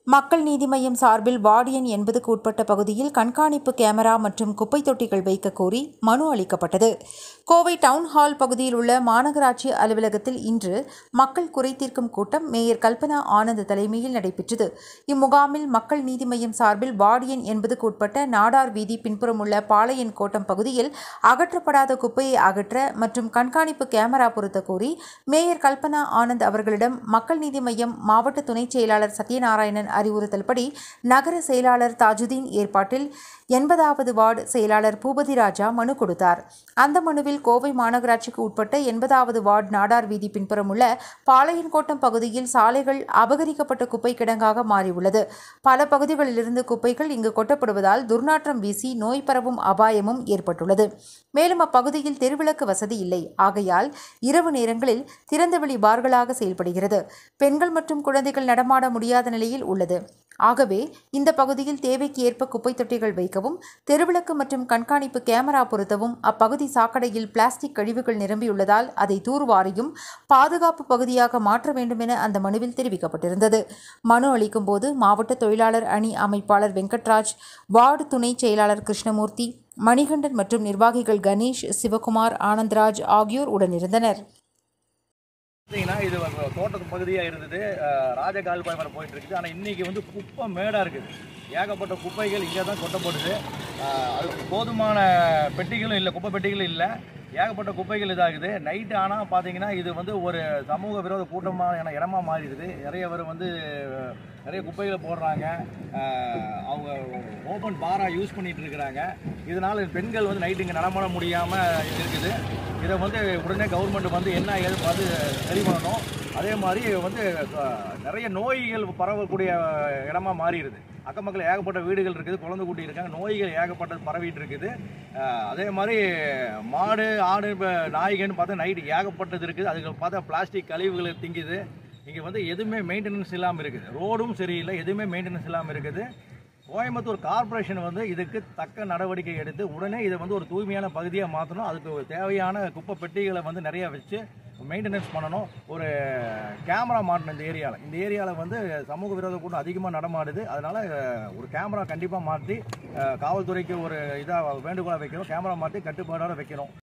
மக்கள் நீதி மய்யம் சார்பில் வார்டியன் எண்பதுக்கு உட்பட்ட பகுதியில் கண்காணிப்பு கேமரா மற்றும் குப்பை தொட்டிகள் வைக்க கோரி மனு அளிக்கப்பட்டது கோவை டவுன் ஹால் பகுதியில் உள்ள மாநகராட்சி அலுவலகத்தில் இன்று மக்கள் குறை தீர்க்கும் கூட்டம் மேயர் கல்பனா ஆனந்த் தலைமையில் நடைபெற்றது இம்முகாமில் மக்கள் நீதி மய்யம் சார்பில் வார்டியன் எண்பதுக்கு உட்பட்ட நாடார் வீதி பின்புறம் உள்ள பாளையன் கோட்டம் பகுதியில் அகற்றப்படாத குப்பையை அகற்ற மற்றும் கண்காணிப்பு கேமரா பொருத்த கோரி மேயர் கல்பனா ஆனந்த் அவர்களிடம் மக்கள் நீதி மய்யம் மாவட்ட துணைச் செயலாளர் சத்யநாராயணன் அறிவுறுத்தல்படி நகர செயலாளர் தாஜுதீன் ஏற்பாட்டில் எண்பதாவது வார்டு செயலாளர் பூபதி ராஜா மனு கொடுத்தார் அந்த மனுவில் கோவை மாநகராட்சிக்கு உட்பட்ட எண்பதாவது வார்டு நாடார் வீதி பின்புறம் உள்ள பாளையன்கோட்டம் பகுதியில் சாலைகள் அபகரிக்கப்பட்ட குப்பை கிடங்காக மாறியுள்ளது பல பகுதிகளிலிருந்து குப்பைகள் இங்கு கொட்டப்படுவதால் துர்நாற்றம் வீசி நோய் பரவும் அபாயமும் ஏற்பட்டுள்ளது மேலும் அப்பகுதியில் தெருவிளக்கு வசதி இல்லை ஆகையால் இரவு நேரங்களில் திறந்தவெளி பார்களாக செயல்படுகிறது பெண்கள் மற்றும் குழந்தைகள் நடமாட முடியாத நிலையில் உள்ளது ஆகவே இந்த பகுதியில் தேவைக்கு ஏற்ப குப்பை தொட்டிகள் வைக்கவும் தெருவிளக்கு மற்றும் கண்காணிப்பு கேமரா பொருத்தவும் அப்பகுதி சாக்கடையில் பிளாஸ்டிக் கழிவுகள் நிரம்பியுள்ளதால் அதை தூர்வாரியும் பாதுகாப்பு பகுதியாக மாற்ற வேண்டும் என அந்த மனுவில் தெரிவிக்கப்பட்டிருந்தது மனு அளிக்கும் போது மாவட்ட தொழிலாளர் அணி அமைப்பாளர் வெங்கட்ராஜ் வார்டு துணை செயலாளர் கிருஷ்ணமூர்த்தி மணிகண்டன் மற்றும் நிர்வாகிகள் கணேஷ் சிவகுமார் ஆனந்த்ராஜ் ஆகியோர் உடனிருந்தனர் பார்த்தீங்கன்னா இது ஒரு தோட்டத்து பகுதியாக இருந்தது அஹ், ராஜகால்பாய் வரை போயிட்டு இருக்குது ஆனால் இன்னைக்கு வந்து குப்பை மேடாக இருக்குது ஏகப்பட்ட குப்பைகள் இங்கே தான் கொட்டப்படுது அஹ், அதுக்கு போதுமான பெட்டிகளும் இல்லை குப்பை பெட்டிகளும் இல்லை ஏகப்பட்ட குப்பைகள் இதாகுது நைட்டு ஆனால் பார்த்தீங்கன்னா இது வந்து ஒரு சமூக விரோத கூட்டமான இடமா மாறிடுது நிறைய பேர் வந்து அஹ், நிறைய குப்பைகளை போடுறாங்க அஹ், அவங்க ஓப்பன் பாராக யூஸ் பண்ணிட்டு இருக்கிறாங்க இதனால் பெண்கள் வந்து நைட்டு இங்கே நடமாட முடியாமல் இருக்குது இதை வந்து உடனே கவர்மெண்ட் வந்து என்ன ஏது பார்த்து சரி பண்ணணும் அதே மாதிரி வந்து அஹ், நிறைய நோய்கள் பரவக்கூடிய இடமா மாறிடுது அக்கம் பக்கத்தில் ஏகப்பட்ட வீடுகள் இருக்குது குழந்தை குட்டி இருக்காங்க நோய்கள் ஏகப்பட்டது பரவிட்டு இருக்குது அஹ், அதே மாதிரி மாடு ஆடு இப்போ நாய்கன்னு பார்த்தா நைட்டு ஏகப்பட்டது இருக்குது அதுக்கு பார்த்தா பிளாஸ்டிக் கழிவுகள் திங்குது இங்கே வந்து எதுவுமே மெயின்டெனன்ஸ் இல்லாமல் இருக்குது ரோடும் சரியில்லை எதுவுமே மெயின்டெனன்ஸ் இல்லாமல் இருக்குது கோயம்புத்தூர் கார்ப்பரேஷன் வந்து இதுக்கு தக்க நடவடிக்கை எடுத்து உடனே இதை வந்து ஒரு தூய்மையான பகுதியாக மாற்றணும் அதுக்கு ஒரு தேவையான குப்பை பெட்டிகளை வந்து நிறைய வச்சு மெயின்டெனன்ஸ் பண்ணணும் ஒரு கேமரா மாட்டணும் இந்த ஏரியாவில் இந்த ஏரியாவில் வந்து சமூக விரோத கூட்டம் அதிகமாக நடமாடுது அதனால் ஒரு கேமரா கண்டிப்பாக மாற்றி அஹ், காவல்துறைக்கு ஒரு இதாக வேண்டுகோளாக வைக்கணும் கேமரா மாற்றி கட்டுப்பாடோட வைக்கணும்